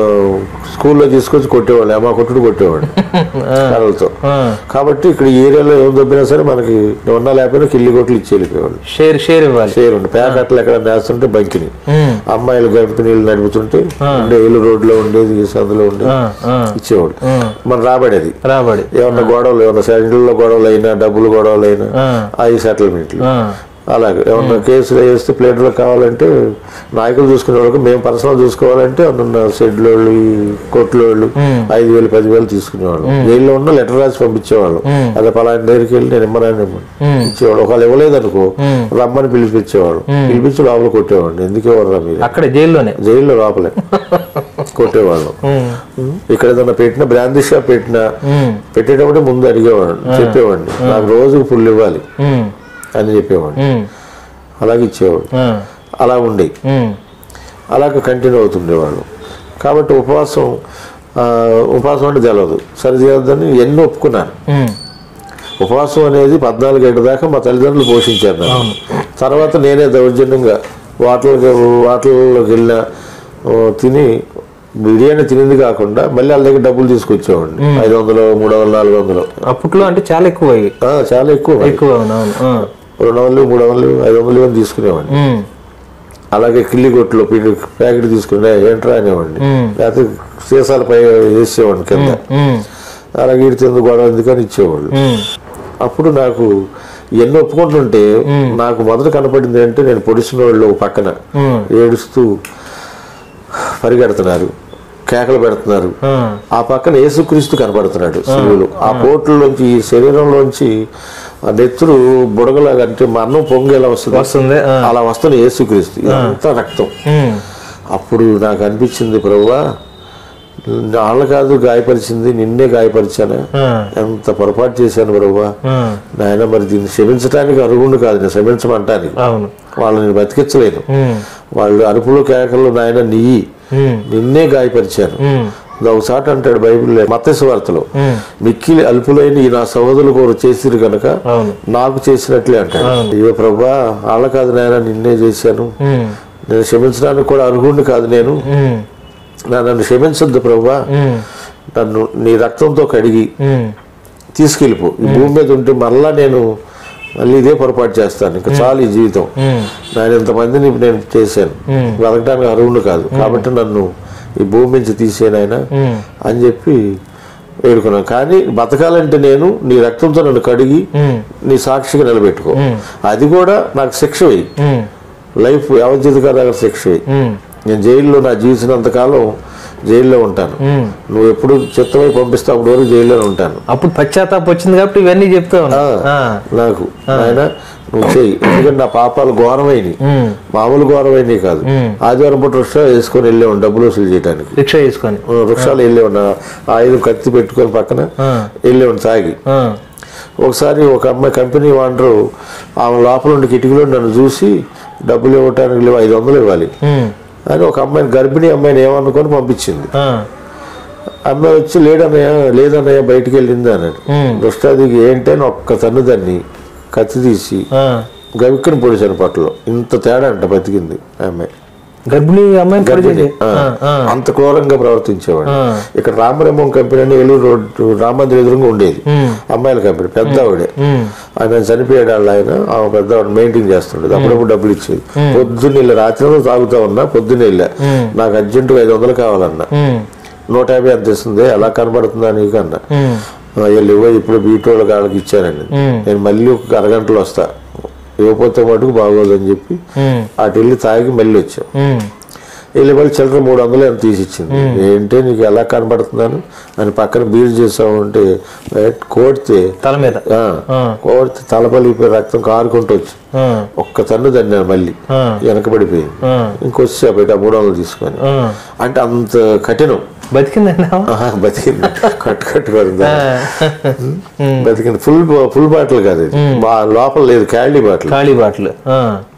స్కూల్లో తీసుకొచ్చి కొట్టేవాళ్ళు అమ్మ కొట్టుడు కొట్టేవాడు కర్రలతో ఆ. కాబట్టి ఇక్కడ ఈ ఏరియాలో ఏం దొబ్బినా సరే మనకి ఉన్నా లేకపోయినా కిల్లి కొట్లు ఇచ్చి వెళ్ళిపోయేవాళ్ళు షేర్ షేర్ ఇవ్వాలి షేర్ ఉండి ప్యాకెట్లు ఎక్కడ వేస్తుంటే బంకిని ఉమ్. అమ్మాయిలు కంపెనీలు నడుపుతుంటే ఉండే ఏలు రోడ్లో ఉండేది ఈ సందులో ఉండేది ఆ. ఆ. ఇచ్చేవాడు మన రాబడేది రాబడి ఏమన్నా గొడవలు ఏమన్నా సైడ్లలో గొడవలు అయినా డబ్బులు గొడవలు అయినా ఆ. అవి సెటిల్మెంట్లు ఆ. అలాగే ఏమన్నా కేసులు వేస్తే ప్లేట్లో కావాలంటే నాయకులు చూసుకునే వాళ్ళకి మేము పర్సనల్ చూసుకోవాలంటే అందున్న షెడ్లు వాళ్ళు ఈ కొట్లు వాళ్ళు ఐదు వేలు పదివేలు తీసుకునేవాళ్ళు జైల్లో ఉన్న లెటర్ రాసి పంపించేవాళ్ళు అదే పలానా దగ్గరికి వెళ్ళి నేను ఇమ్మని ఇమ్మని ఇచ్చేవాడు ఒకవేళ ఇవ్వలేదు అనుకో రమ్మని పిలిపించేవాడు పిలిపించి లోపల కొట్టేవాడు ఎందుకు ఇవ్వరు మీరు అక్కడ జైల్లోనే జైల్లో లోపలే కొట్టేవాళ్ళం ఇక్కడ ఏదైనా పెట్టిన బ్రాందీ షాప్ పెట్టినా పెట్టేటప్పుడు ముందు అడిగేవాడు చెప్పేవాడిని నాకు రోజుకు ఫుల్ ఇవ్వాలి ఉమ్. అని చెప్పేవాడు ఉమ్. అలాగే ఇచ్చేవాడు ఆ. అలా ఉండే ఉమ్. అలాగే కంటిన్యూ అవుతుండేవాళ్ళు కాబట్టి ఉపవాసం ఆ, ఉపవాసం అంటే తెలియదు సరి చేయొద్దని ఎన్నో ఒప్పుకున్నాను ఉమ్. ఉపవాసం అనేది పద్నాలుగు ఏళ్ళ దాకా మా తల్లిదండ్రులు పోషించారు నన్ను. తర్వాత నేనే దౌర్జన్యంగా వాటర్లోకి వాటర్లోకి వెళ్ళిన ఓ, తిని బిర్యానీ తినింది కాకుండా మళ్ళీ వాళ్ళ దగ్గర డబ్బులు తీసుకొచ్చేవాడిని ఐదు వందలు మూడు వందలు నాలుగు వందలు అప్పట్లో అంటే చాలా ఎక్కువ ఇవి ఆ, చాలా ఎక్కువ మరి. ఎక్కువ అవును అవును ఆ. రెండు వందలు మూడు వందలు ఐదు వందలు ఇవన్నీ తీసుకునేవాడిని ఉమ్. అలాగే కిల్లి కొట్లో పిండి ప్యాకెట్ తీసుకునే ఏంట్రా అనేవాడిని లేకపోతే సీసాల పై వేసేవాడిని కింద ఉమ్. అలాగే ఇడితే ఎందుకు గొడవ ఎందుకని ఇచ్చేవాళ్ళు ఉమ్. అప్పుడు నాకు ఎన్ని ఒప్పుకుంటుంటే నాకు మొదట కనపడింది అంటే నేను పొడిచిన వాళ్ళు ఓ పక్కన ఏడుస్తూ పరిగెడుతున్నారు కేకలు పెడుతున్నారు ఆ, ఆ పక్కన యేసుక్రీస్తు కనబడుతున్నాడు శిలువులు ఆ పోట్లలోంచి ఈ శరీరంలోంచి ఆ నెత్తురు బుడగలాగా అంటే మా అన్నం పొంగి ఎలా వస్తుంది వస్తుంది ఆ, అలా వస్తున్న యేసుక్రీస్తు ఇదంతా రక్తం ఉమ్, అప్పుడు నాకు అనిపించింది ప్రభువా వాళ్ళ కాదు గాయపరిచింది నిన్నే గాయపరిచాను ఆ, ఎంత పొరపాటు చేశాను ప్రభువా ఆ, నాయన మరి దీన్ని క్షమించడానికి అరుగుండు కాదు నేను క్షమించమంటానికి అవును వాళ్ళని బతికించలేను ఉమ్, వాళ్ళు అరుపులు కేకలు నాయన నీయి ఉమ్, నిన్నే గాయపరిచాను ఉమ్, ఒకసారి అంటాడు బైబిల్లో మత్స్య వార్తలో ఉమ్, మిక్కిలి అల్పులైన ఈ నా సహోదరులు కూడా చేసిరు కనుక అవును నాకు చేసినట్లే అంటాడు ఇవో ప్రభా వాళ్ళ కాదు నాయన నిన్నే చేశాను ఉమ్, నేను క్షమించడానికి కూడా అర్హుడిని కాదు నేను ఉమ్, నా నన్ను క్షమించొద్దు ప్రభా ఉమ్, నన్ను నీ రక్తంతో కడిగి ఉమ్, తీసుకెళ్ళిపో ఈ భూమి మీద ఉంటే మళ్ళా నేను మళ్ళీ ఇదే పొరపాటు చేస్తాను ఇంకా చాలు ఈ జీవితం ఉమ్, నేను ఇంతమందిని నేను చేశాను బతకడానికి అర్హుడు కాదు కాబట్టి నన్ను ఈ భూమి నుంచి తీసేనాయన ఉమ్, అని చెప్పి వేడుకున్నాను కానీ బతకాలంటే నేను నీ రక్తంతో నన్ను కడిగి ఉమ్, నీ సాక్షిగా నిలబెట్టుకో అది కూడా నాకు శిక్ష వేయి ఉమ్, లైఫ్ యావజ్జీవితకాల దగ్గర శిక్ష వేయి ఉమ్, నేను జైల్లో నా జీవించినంతకాలం జైల్లో ఉంటాను ఉమ్. నువ్వు ఎప్పుడు చిత్తమై పంపిస్తే అప్పటి వరకు జైల్లోనే ఉంటాను అప్పుడు పశ్చాత్తాపం వచ్చింది కాబట్టి ఇవన్నీ చెప్తా ఉన్నా ఆ, నాకు ఆయన నువ్వు చెయ్యి ఎందుకంటే నా పాపాలు ఘోరమైనవి మామూలు ఘోరమైనవి కాదు ఆదివారం పూట వృక్షాలు వేసుకొని వెళ్ళేవాడు డబ్బులు వసూలు చేయడానికి రిక్షా తీసుకొని వృక్షాలు వెళ్ళేవాడు ఆయుధం కత్తి పెట్టుకొని పక్కన వెళ్ళేవాడు తాగి ఆ, ఒకసారి ఒక అమ్మాయి కంపెనీ వాండరు ఆమె లోపల ఉండి కిటికీలో నన్ను చూసి డబ్బులు ఇవ్వటానికి లేవు ఐదు వందలు ఇవ్వాలి ఉమ్, అని ఒక అమ్మాయిని గర్భిణీ అమ్మాయిని ఏమనుకొని పంపించింది ఆ, అమ్మాయి వచ్చి లేడన్నయ్య లేదన్నయ్య బయటికి వెళ్ళింది అన్నాడు ఉమ్, దుష్టాదికి ఏంటని ఒక్క తన్ను దాన్ని కత్తి తీసి ఆ. గవిక్కని పొడిచాను పట్టులో ఇంత తేడా అంట బతికింది ఆ అమ్మాయి గర్భిణీ అమ్మాయిని పొడి చేసి ఆ. ఆ, ఆ, అంత క్రూరంగా ప్రవర్తించేవాడు ఆ. ఇక్కడ రామరమం కంపెనీ అని ఏలూరు రోడ్డు రామందిర ఎదురుగా ఉండేది ఉమ్, అమ్మాయిల కంపెనీ పెద్ద ఆవిడే ఉమ్, ఆయన చనిపోయాడు వాళ్ళ ఆయన ఆమె పెద్ద ఆవిడ మెయింటైన్ చేస్తుండేది అప్పుడప్పుడు డబ్బులు ఇచ్చేది పొద్దున్న వెళ్ళి రాత్రి తాగుతా ఉన్నా పొద్దున్న వెళ్ళా నాకు అర్జెంటుగా ఐదు వందలు కావాలన్నా ఉమ్, నూట యాభై ఎంత ఇస్తుంది ఎలా కనబడుతుందా నీకు అన్న ఉమ్, వీళ్ళు ఇవ్వ ఇప్పుడు బీటోళ్ళ కాళ్ళకి ఇచ్చానండి ఉమ్. నేను మళ్ళీ ఒక అరగంటలో వస్తా ఇవ్వకపోతే మటుకు బాగోదని చెప్పి ఉమ్, అటు వెళ్ళి తాగి మళ్ళీ వచ్చాం ఉమ్, వెళ్ళి మళ్ళీ చిల్లర మూడు వందలు ఎంత తీసిచ్చింది ఏంటి నీకు ఎలా కనబడుతున్నాను అని పక్కన బీరు చేసావు అంటే కోడితే తల మీద ఆ, ఆ. కోడితే తలపలిపోయి రక్తం కారుకుంటూ వచ్చి ఆ, ఒక్క తన్ను తన్నాను మళ్ళీ ఆ, వెనకబడిపోయింది ఆ, ఇంకొచ్చా బయట మూడు వందలు తీసుకొని ఆ. అంటే అంత కఠినం బతికిందండి ఆమె? ఆహా, బతికింది కట్టు కట్టుకోరు ఆ, బతికింది ఫుల్ ఫుల్ బాటిల్ కాదు ఇది మా లోపల లేదు క్యాలీ బాటిల్ ఖాళీ బాటిల్ ఆ,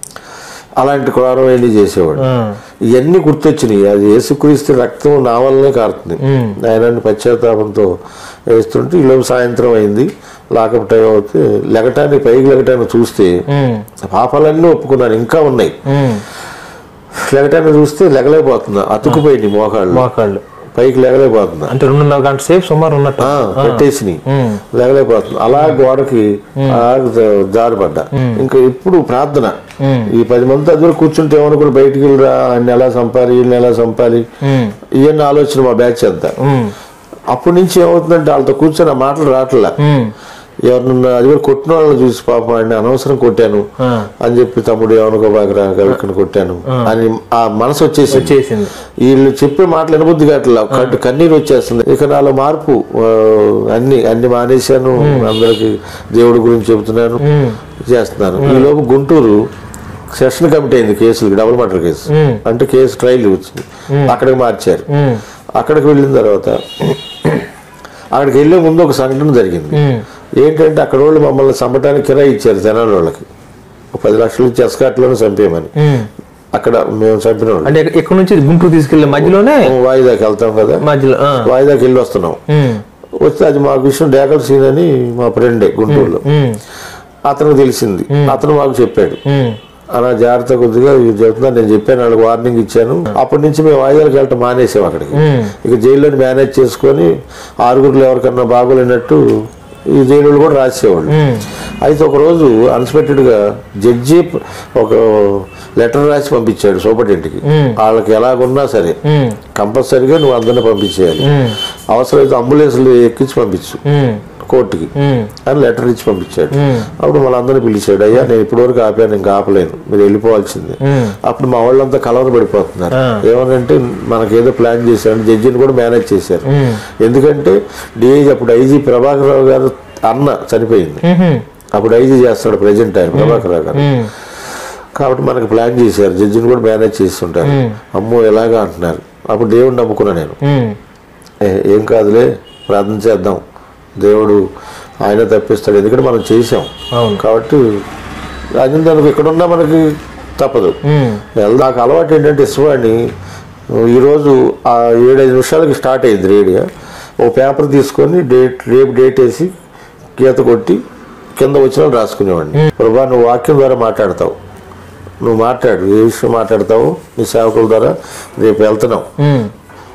అలాంటి క్రూరమైనవి చేసేవాడు ఆ, ఇవన్నీ గుర్తొచ్చినాయి అది యేసుక్రీస్తు రక్తం నా వల్లనే కారుతుంది ఆయన పశ్చాత్తాపంతో వేస్తుంటే ఈలోపు సాయంత్రం అయింది లాకప్ టైం అవుతే లెగటానికి పైకి లెగటానికి చూస్తే ఉమ్, పాపాలన్నీ ఒప్పుకున్నాను ఇంకా ఉన్నాయి ఉమ్, లెగటానికి చూస్తే లెగలేకపోతున్నా అతుకుపోయింది మోకాళ్ళు మోకాళ్ళు పైకి లెగలేకపోతున్నా అంటే రెండున్నర గంట సేపు సుమారు ఉన్నట్టు ఆ, పెట్టేసినాయి ఉమ్, లేగలేకపోతుంది అలా గోడకి అలా జారిపడ్డా ఇంకా ఇప్పుడు ప్రార్థన ఈ పది మంది దగ్గర కూర్చుంటే ఏమనుకుని బయటికి వెళ్ళరా అన్ని ఎలా సంపాలి వీళ్ళని ఎలా సంపాలి ఉమ్, ఇవన్నీ ఆలోచన మా బ్యాచ్ అంతా ఉమ్, అప్పటి నుంచి ఏమవుతుందంటే వాళ్ళతో కూర్చొని ఆ మాటలు రావట్లా ఉమ్, ఎవరినన్నా అది కూడా కొట్టిన వాళ్ళని చూసి పాపం ఆయన అనవసరం కొట్టాను ఆ, అని చెప్పి తమ్ముడు ఏమనుకోబాకరా గవిక్కని కొట్టాను అని ఆ మనసు వచ్చేసి వచ్చేసింది వీళ్ళు చెప్పే మాటలు వినబుద్ధి కావట్లా కట్టు కన్నీరు వచ్చేస్తుంది ఇక నాలో మార్పు ఆ, అన్ని అన్ని మానేశాను అందరికి దేవుడి గురించి చెబుతున్నాను ఉమ్, చేస్తున్నాను ఈలోపు గుంటూరు సెషన్ కమిటీ అయింది కేసులకి డబుల్ మర్డర్ కేసు ఉమ్, అంటే కేసు ట్రయల్ వచ్చింది అక్కడికి మార్చారు ఉమ్, అక్కడికి వెళ్ళిన తర్వాత అక్కడికి వెళ్ళే ముందు ఒక సంఘటన జరిగింది ఉమ్, ఏంటంటే అక్కడ వాళ్ళు మమ్మల్ని చంపడానికి కిరాయి ఇచ్చారు జనాల వాళ్ళకి ఒక పది లక్షలు ఇచ్చి ఎస్కాట్లోనే చంపేయమని ఉమ్. అక్కడ మేము చంపిన వాళ్ళు అంటే ఇక్కడ- ఇక్కడ నుంచి గుంటూరు తీసుకెళ్లే మధ్యలోనే వాయిదాకి వెళ్తాం కదా మధ్యలో ఆ, వాయిదాకి వెళ్ళి వస్తున్నాం ఉమ్, వస్తే అది మాకు విషయం డేకల్ సీన్ అని మా ఫ్రెండే గుంటూరులో ఉమ్, అతను తెలిసింది అతను మాకు చెప్పాడు ఉమ్, అలా జాగ్రత్త కొద్దిగా ఇది చెప్తున్నా నేను చెప్పాను వాళ్ళకి వార్నింగ్ ఇచ్చాను అప్పటి నుంచి మేము వాయిదాలకు వెళ్ళటం మానేసాం అక్కడికి ఉమ్, ఇక జైల్లోని మేనేజ్ చేసుకొని ఆరుగురులో ఎవరికన్నా బాగోలేనట్టు ఈ జైలు కూడా రాసేవాళ్ళు ఉమ్, అయితే ఒకరోజు అన్ఎక్స్పెక్టెడ్గా జడ్జి ఒక లెటర్ రాసి పంపించాడు సూపరింటెంట్కి వాళ్ళకి ఎలాగున్నా సరే ఉమ్, కంపల్సరీగా నువ్వు అందరిని పంపించేయాలి ఉమ్, అవసరమైతే అంబులెన్స్లు ఎక్కించి పంపించు ఉమ్, కోర్టుకి ఉమ్, అని లెటర్ ఇచ్చి పంపించాడు ఉమ్, అప్పుడు మనందరినీ పిలిచాడు అయ్యా నేను ఇప్పటివరకు ఆపాను ఇంకా ఆపలేను మీరు వెళ్ళిపోవాల్సిందే ఉమ్, అప్పుడు మా వాళ్ళంతా కలవర పడిపోతున్నారు ఆ. ఏమనంటే మనకేదో ప్లాన్ చేశారు జడ్జిని కూడా మేనేజ్ చేశారు ఉమ్, ఎందుకంటే డిఐజీ అప్పుడు ఐజీ ప్రభాకర్ రావు గారు అన్న చనిపోయింది ఉహుం, అప్పుడు ఐజీ చేస్తున్నాడు ప్రజెంట్ ఆయన ప్రభాకర్ రావు గారు ఉమ్, కాబట్టి మనకు ప్లాన్ చేశారు జడ్జిని కూడా మేనేజ్ చేస్తుంటారు ఉమ్. అమ్మో ఎలాగా అంటున్నారు అప్పుడు దేవుడిని నమ్ముకున్నా నేను ఉమ్, ఏ, ఏం కాదులే ప్రార్థన చేద్దాం దేవుడు ఆయన తప్పిస్తాడు ఎందుకంటే మనం చేసాం అవును కాబట్టి రాజేంద్ర ఎక్కడున్నా మనకి తప్పదు ఉమ్, వెళ్దా నాకు అలవాటు ఏంటంటే ఇష్టవాడిని ఈరోజు ఆ ఏడైదు నిమిషాలకి స్టార్ట్ అయింది రేడియో ఓ పేపర్ తీసుకొని డేట్ రేపు డేట్ వేసి గీత కొట్టి కింద వచ్చిన వాళ్ళు రాసుకునేవాడిని ప్రభా నువ్వు వాక్యం ద్వారా మాట్లాడతావు నువ్వు మాట్లాడు ఏ విషయం మాట్లాడతావు నీ సేవకుల ద్వారా రేపు వెళ్తున్నావు ఉమ్,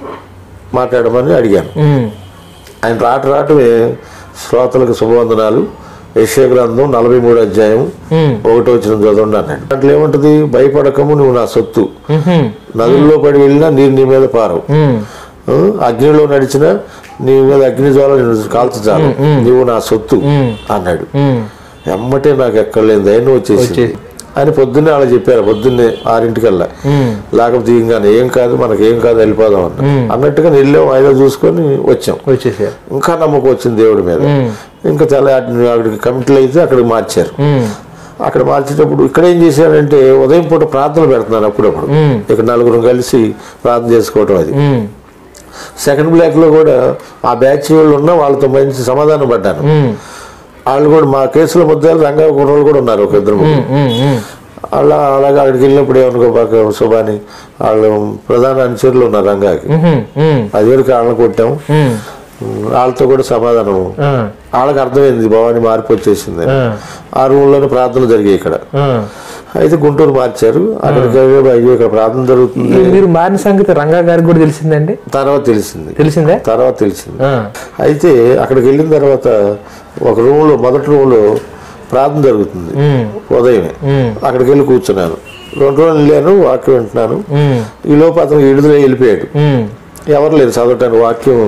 మాట్లాడమని అడిగాను ఉమ్, ఆయన రాట రావటమే శ్రోతలకు శుభవందనాలు యశ్య గ్రంథం నలభై మూడు అధ్యాయం ఉమ్, ఒకటో వచ్చిన చదవండి అన్నాడు దాంట్లో ఏముంటది భయపడకము నువ్వు నా సొత్తు ఉహుం, నదుల్లో పడి వెళ్ళినా నీరు నీ మీద పారవు ఉమ్, ఆ, అగ్నిలో నడిచినా నీ మీద అగ్ని జ్వాల నేను కాల్చచాలు నీవు నా సొత్తు ఉమ్, అన్నాడు ఉమ్, ఎమ్మటే నాకు ఎక్కడలేదు దైన్యం వచ్చేసి వచ్చేసి. అని పొద్దున్నే అలా చెప్పారు పొద్దున్నే ఆరింటికల్లా ఉమ్, లేకపోతే ఇంకానే ఏం కాదు మనకి ఏం కాదు వెళ్ళిపోదాం అన్న మ్మ్. అన్నట్టుగా వెళ్ళాం ఆయన చూసుకొని వచ్చాం వచ్చేసారు ఇంకా నమ్మకం వచ్చింది దేవుడి మీద ఉమ్, ఇంకా తెల్ల అక్కడికి కమిటీలు అయితే అక్కడికి మార్చారు ఉమ్, అక్కడ మార్చేటప్పుడు ఇక్కడ ఏం చేశారంటే ఉదయం పూట ప్రార్థన పెడుతున్నారు అప్పుడప్పుడు మ్మ్. ఇక్కడ నలుగురు కలిసి ప్రార్థన చేసుకోవటం అది ఉమ్, సెకండ్ బ్లాక్ లో కూడా ఆ బ్యాచ్ వాళ్ళు ఉన్న వాళ్ళతో మంచి సమాధానం పడ్డాను ఉమ్, వాళ్ళు కూడా మా కేసులో ముద్దాలు రంగా కుర్రోళ్ళు కూడా ఉన్నారు ఒక ఇద్దరు ముగ్గురు. ఉమ్, ఉమ్, ఉమ్, అలా అలాగే అక్కడికి వెళ్ళినప్పుడు ఏమనుకోబాక శుభాని వాళ్ళు ప్రధాన అనుచరులు ఉన్నారు రంగాకి ఉహుం, ఉమ్, అది వరకు వాళ్ళని కొట్టాం ఉమ్, వాళ్ళతో కూడా సమాధానం ఆ, వాళ్ళకి అర్థమైంది భవాని మార్పు వచ్చేసింది ఆ, ఆ రూమ్లోనే ప్రార్థనలు జరిగాయి ఇక్కడ ఆ. అయితే గుంటూరు మార్చారు అక్కడికి వెళ్ళి, అయ్యో ఇక్కడ ప్రార్థన జరుగుతుంది ఈ మీరు మారిన సంగతి రంగా గారికి కూడా తెలిసిందండి తర్వాత తెలిసింది తెలిసిందే తర్వాత తెలిసింది ఆ, అయితే అక్కడికి వెళ్ళిన తర్వాత ఒక రూమ్లో మొదటి రూమ్లో ప్రార్థన జరుగుతుంది ఉమ్, ఉదయమే ఉమ్, అక్కడికి వెళ్ళి కూర్చున్నాను రెండు రోజులు వెళ్ళాను వాక్యం వింటున్నాను ఉమ్, ఈ లోపు అతను విడుదల వెళ్ళిపోయాడు ఉమ్, ఎవరు లేరు చదవటానికి వాక్యం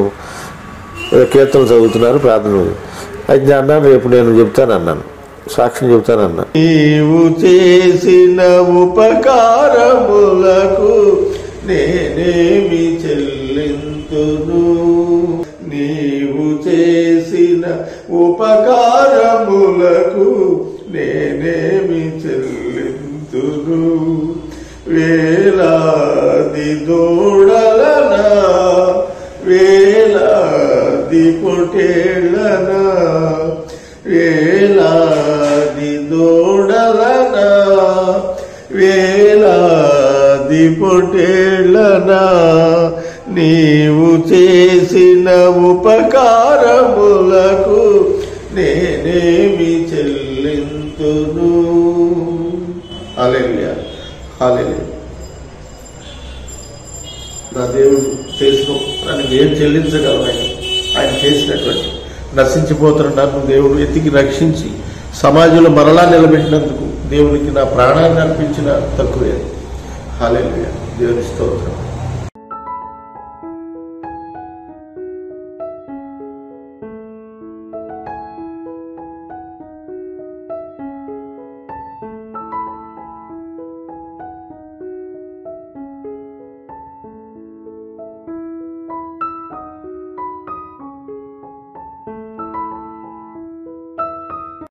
ఏదో కీర్తన చదువుతున్నారు ప్రార్థన అయితే నేను అన్నాను రేపు నేను చెప్తాను అన్నాను సాక్ష్యం చెప్తాను అన్నా నీవు చేసిన ఉపకారములకు నేనేమి చెల్లింతును నీవు చేసిన ఉపకారములకు నేనేమి చెల్లింతును వేలాది దూడలనా వేలాది పొటేళ్ళనా వేలాది దూడలనా వేలాది పొటేళ్ళనా నీవు చేసిన ఉపకారములకు నేనేమి చెల్లింతును హల్లెలూయా హల్లెలూయా నా దేవుడు చేసిన నన్ను ఏం చెల్లించగలం ఆయన ఆయన చేసినటువంటి నశించిపోతున్న నన్ను దేవుడు ఎత్తికి రక్షించి సమాజంలో మరలా నిలబెట్టినందుకు దేవునికి నా ప్రాణాన్ని అర్పించిన తక్కువే హాలేలుయా దేవుని స్తోత్రం